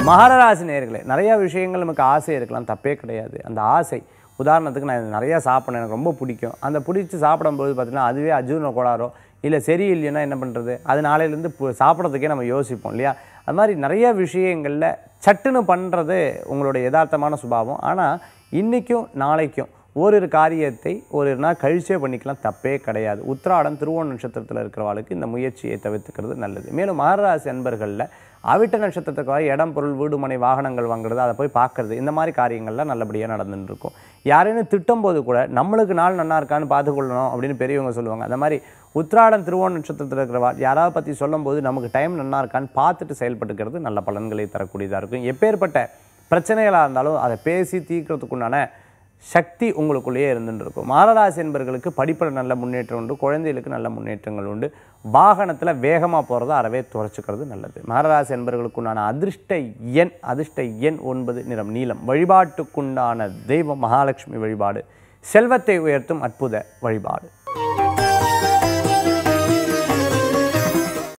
மகராசி நேர்களே நிறைய விஷயங்கள் நமக்கு ஆசை இருக்கலாம் தப்பே கிடையாது அந்த ஆசை உதாரணத்துக்கு நான் இது நிறையா சாப்பிடணும் எனக்கு ரொம்ப பிடிக்கும் அந்த பிடிச்சி சாப்பிடும்போது பார்த்தீங்கன்னா அதுவே அஜீரண கோளாறோ இல்லை சரியில்லைன்னா என்ன பண்ணுறது அது நாளையிலேருந்து சாப்பிட்றதுக்கே நம்ம யோசிப்போம் இல்லையா அது மாதிரி நிறைய விஷயங்களில் சட்டுன்னு பண்ணுறது உங்களுடைய யதார்த்தமான சுபாவம் ஆனால் இன்றைக்கும் நாளைக்கும் ஓரிரு காரியத்தை ஒரு நாள் கழிச்சே பண்ணிக்கலாம் தப்பே கிடையாது உத்திராடம் திருவோண நட்சத்திரத்தில் இருக்கிறவாளுக்கு இந்த முயற்சியை தவிர்த்துக்கிறது நல்லது மேலும் மகராசி அன்பர்களில் அவிட்ட நட்சத்திரத்துக்கு வர இடம் பொருள் வீடு மனை வாகனங்கள் வாங்குறது அதை போய் பார்க்கறது இந்த மாதிரி காரியங்கள்லாம் நல்லபடியாக நடந்துட்டு இருக்கும் யாரையும் திட்டும் போது கூட நம்மளுக்கு நாள் நல்லா இருக்கான்னு பார்த்துக்கொள்ளணும் அப்படின்னு பெரியவங்க சொல்லுவாங்க அந்த மாதிரி உத்திராடம் திருவோண நட்சத்திரத்தில் இருக்கிறவா யாராவது பற்றி சொல்லும்போது நமக்கு டைம் நல்லா இருக்கான்னு பார்த்துட்டு செயல்பட்டுக்கிறது நல்ல பலன்களை தரக்கூடியதாக இருக்கும் எப்பேற்பட்ட பிரச்சனைகளாக இருந்தாலும் அதை பேசி தீர்க்கறதுக்குண்டான சக்தி உங்களுக்குள்ளேயே இருந்துட்டு இருக்கும் மாரராசி என்பவர்களுக்கு படிப்பில் நல்ல முன்னேற்றம் உண்டு குழந்தைகளுக்கு நல்ல முன்னேற்றங்கள் உண்டு வாகனத்தில் வேகமாக போகிறத அறவே துறைச்சிக்கிறது நல்லது மாரராசி என்பவர்களுக்குண்டான அதிர்ஷ்ட எண் அதிர்ஷ்ட எண் ஒன்பது நிறம் நீலம் வழிபாட்டுக்குண்டான தெய்வம் மகாலட்சுமி வழிபாடு செல்வத்தை உயர்த்தும் அற்புத வழிபாடு